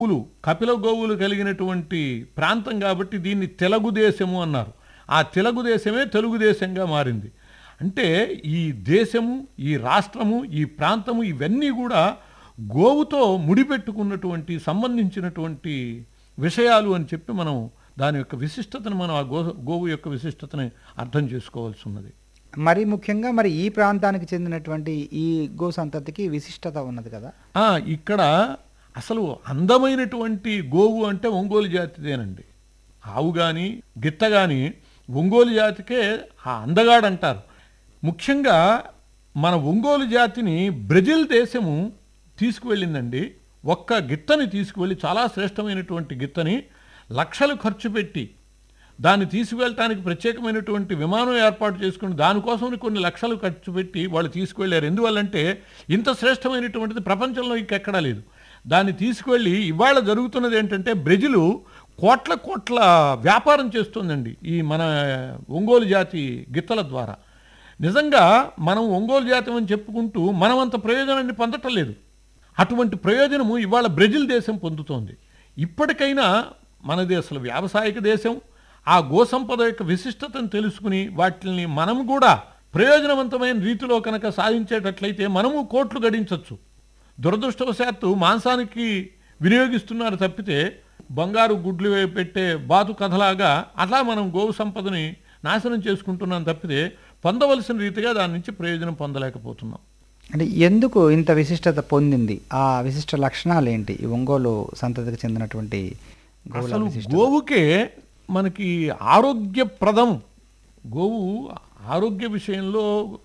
హక్కులు కపిల గోవులు కలిగినటువంటి ప్రాంతం కాబట్టి దీన్ని తెలుగు దేశము అన్నారు ఆ తెలుగు దేశమే తెలుగుదేశంగా మారింది అంటే ఈ దేశము ఈ రాష్ట్రము ఈ ప్రాంతము ఇవన్నీ కూడా గోవుతో ముడిపెట్టుకున్నటువంటి సంబంధించినటువంటి విషయాలు అని చెప్పి మనం దాని యొక్క విశిష్టతను మనం ఆ గో గోవు యొక్క విశిష్టతని అర్థం చేసుకోవాల్సి ఉన్నది మరి ముఖ్యంగా మరి ఈ ప్రాంతానికి చెందినటువంటి ఈ గో సంతతికి విశిష్టత ఉన్నది కదా ఆ, ఇక్కడ అసలు అందమైనటువంటి గోవు అంటే ఒంగోలు జాతిదేనండి ఆవు కానీ గిత్త కానీ ఒంగోలు జాతికే ఆ అందగాడంటారు ముఖ్యంగా మన ఒంగోలు జాతిని బ్రెజిల్ దేశము తీసుకువెళ్ళిందండి ఒక్క గిత్తని తీసుకువెళ్ళి చాలా శ్రేష్టమైనటువంటి గిత్తని లక్షలు ఖర్చు పెట్టి దాన్ని తీసుకువెళ్ళటానికి ప్రత్యేకమైనటువంటి విమానం ఏర్పాటు చేసుకుని దానికోసం కొన్ని లక్షలు ఖర్చు పెట్టి వాళ్ళు తీసుకువెళ్ళారు ఎందువల్లంటే ఇంత శ్రేష్టమైనటువంటిది ప్రపంచంలో ఇంకెక్కడా లేదు దాన్ని తీసుకువెళ్ళి ఇవాళ జరుగుతున్నది ఏంటంటే బ్రెజిలు కోట్ల కోట్ల వ్యాపారం చేస్తుందండి ఈ మన ఒంగోలు జాతి గిత్తల ద్వారా నిజంగా మనం ఒంగోలు జాతి అని చెప్పుకుంటూ మనం అంత ప్రయోజనాన్ని పొందటం లేదు అటువంటి ప్రయోజనము ఇవాళ బ్రెజిల్ దేశం పొందుతోంది ఇప్పటికైనా మనది అసలు వ్యావసాయిక దేశం ఆ గోసంపద యొక్క విశిష్టతను తెలుసుకుని వాటిని మనం కూడా ప్రయోజనవంతమైన రీతిలో కనుక సాధించేటట్లయితే మనము కోట్లు గడించవచ్చు దురదృష్టవశాత్తు మాంసానికి వినియోగిస్తున్నారు తప్పితే బంగారు గుడ్లు వే- పెట్టే బాతు కథలాగా అట్లా మనం గోవు సంపదని నాశనం చేసుకుంటున్నాం తప్పితే పొందవలసిన రీతిగా దాని నుంచి ప్రయోజనం పొందలేకపోతున్నాం అంటే ఎందుకు ఇంత విశిష్టత పొందింది ఆ విశిష్ట లక్షణాలు ఏంటి ఈ ఒంగోలు సంతతికి చెందినటువంటి గోవుల అసలు విశిష్టత గోవుకే మనకి ఆరోగ్యప్రదం గోవు ఆరోగ్య విషయంలో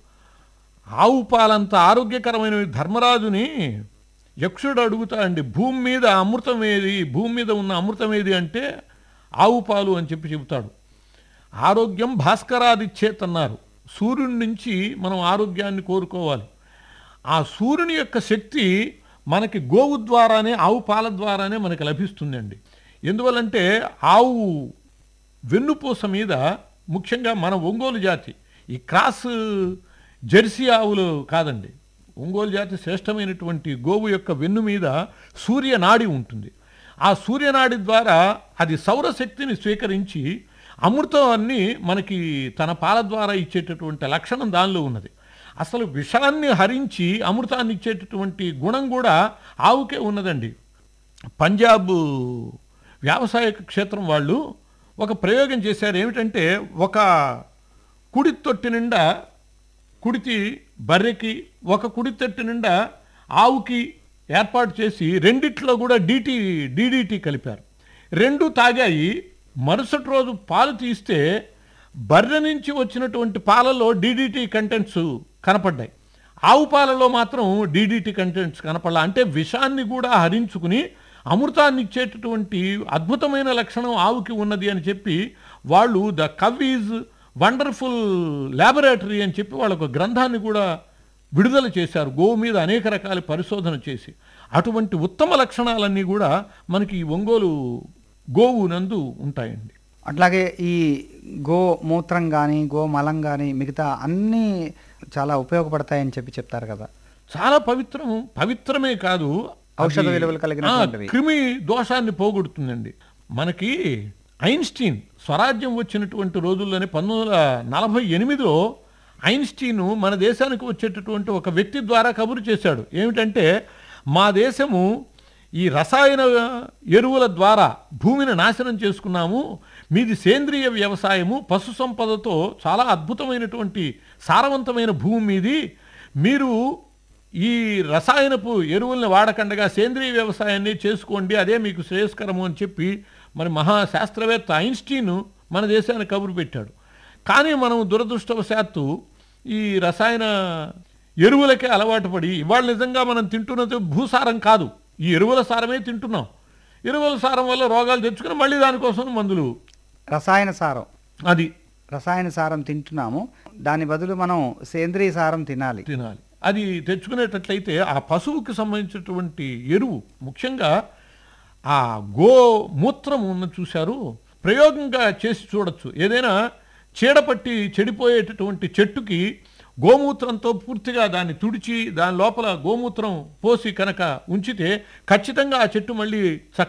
ఆవు పాలంత ఆరోగ్యకరమైన ధర్మరాజుని యక్షుడు అడుగుతా అండి భూమి మీద అమృతం ఏది భూమి మీద ఉన్న అమృతం ఏది అంటే ఆవు పాలు అని చెప్పి చెబుతాడు ఆరోగ్యం భాస్కరాదిచ్చేత్ అన్నారు సూర్యుడి నుంచి మనం ఆరోగ్యాన్ని కోరుకోవాలి ఆ సూర్యుని యొక్క శక్తి మనకి గోవు ద్వారానే ఆవు పాల ద్వారానే మనకి లభిస్తుందండి ఎందువల్లంటే ఆవు వెన్నుపూస మీద ముఖ్యంగా మన ఒంగోలు జాతి ఈ క్రాస్ జెర్సీ ఆవులు కాదండి ఒంగోలు జాతి శ్రేష్టమైనటువంటి గోవు యొక్క వెన్ను మీద సూర్యనాడి ఉంటుంది ఆ సూర్యనాడి ద్వారా అది సౌరశక్తిని స్వీకరించి అమృతాన్ని మనకి తన పాల ద్వారా ఇచ్చేటటువంటి లక్షణం దానిలో ఉన్నది అసలు విషాన్ని హరించి అమృతాన్ని ఇచ్చేటటువంటి గుణం కూడా ఆవుకే ఉన్నదండి పంజాబ్ వ్యవసాయ క్షేత్రం వాళ్ళు ఒక ప్రయోగం చేశారు ఏమిటంటే ఒక కుడి తొట్టి నిండా కుడితి బర్రెకి ఒక కుడి తొట్టి నిండా ఆవుకి ఏర్పాటు చేసి రెండిట్లో కూడా డీటీ డీడీటీ కలిపారు రెండు తాగాయి మరుసటి రోజు పాలు తీస్తే బర్రె నుంచి వచ్చినటువంటి పాలలో డీడీటీ కంటెంట్స్ కనపడ్డాయి ఆవు పాలలో మాత్రం డీడీటీ కంటెంట్స్ కనపడలా అంటే విషాన్ని కూడా హరించుకుని అమృతాన్ని ఇచ్చేటటువంటి అద్భుతమైన లక్షణం ఆవుకి ఉన్నది అని చెప్పి వాళ్ళు the cow is wonderful laboratory అని చెప్పి వాళ్ళ ఒక గ్రంథాన్ని కూడా విడుదల చేశారు గోవు మీద అనేక రకాల పరిశోధన చేసి అటువంటి ఉత్తమ లక్షణాలన్నీ కూడా మనకి ఈ ఒంగోలు గోవు నందు ఉంటాయండి అట్లాగే ఈ గో మూత్రం కానీ గో మలం కానీ మిగతా అన్నీ చాలా ఉపయోగపడతాయని చెప్పి చెప్తారు కదా చాలా పవిత్రం పవిత్రమే కాదు ఔషధ అది- విలువలు కలిగినటువంటివి. ఆ, క్రిమి దోషాన్ని పోగొడుతుందండి మనకి ఐన్స్టీన్ స్వరాజ్యం వచ్చినటువంటి రోజుల్లోనే పంతొమ్మిది వందల నలభై ఎనిమిదిలో ఐన్స్టీన్ మన దేశానికి వచ్చేటటువంటి ఒక వ్యక్తి ద్వారా కబురు చేశాడు ఏమిటంటే మా దేశము ఈ రసాయన ఎరువుల ద్వారా భూమిని నాశనం చేసుకున్నాము మీది సేంద్రియ వ్యవసాయము పశు సంపదతో చాలా అద్భుతమైనటువంటి సారవంతమైన భూమి మీది మీరు ఈ రసాయనపు ఎరువుల్ని వాడకండగా సేంద్రియ వ్యవసాయాన్ని చేసుకోండి అదే మీకు శ్రేయస్కరము అని చెప్పి మరి మహా శాస్త్రవేత్త ఐన్స్టీన్ మన దేశానికి కబురు పెట్టాడు కానీ మనం దురదృష్టవశాత్తు ఈ రసాయన ఎరువులకే అలవాటు పడి ఇవాళ నిజంగా మనం తింటున్నది భూసారం కాదు ఈ ఎరువుల సారమే తింటున్నాం ఎరువుల సారం వల్ల రోగాలు తెచ్చుకుని మళ్ళీ దానికోసం మందులు రసాయన సారం అది రసాయన సారం తింటున్నాము దాని బదులు మనం సేంద్రియ సారం తినాలి తినాలి అది తెచ్చుకునేటట్లయితే ఆ పశువుకి సంబంధించినటువంటి ఎరువు ముఖ్యంగా ఆ గో మూత్రం ఉన్న చూశారు ప్రయోగంగా చేసి చూడొచ్చు ఏదైనా చీడపట్టి చెడిపోయేటటువంటి చెట్టుకి గోమూత్రంతో పూర్తిగా దాన్ని తుడిచి దాని లోపల గోమూత్రం పోసి కనుక ఉంచితే ఖచ్చితంగా ఆ చెట్టు మళ్ళీ చక్క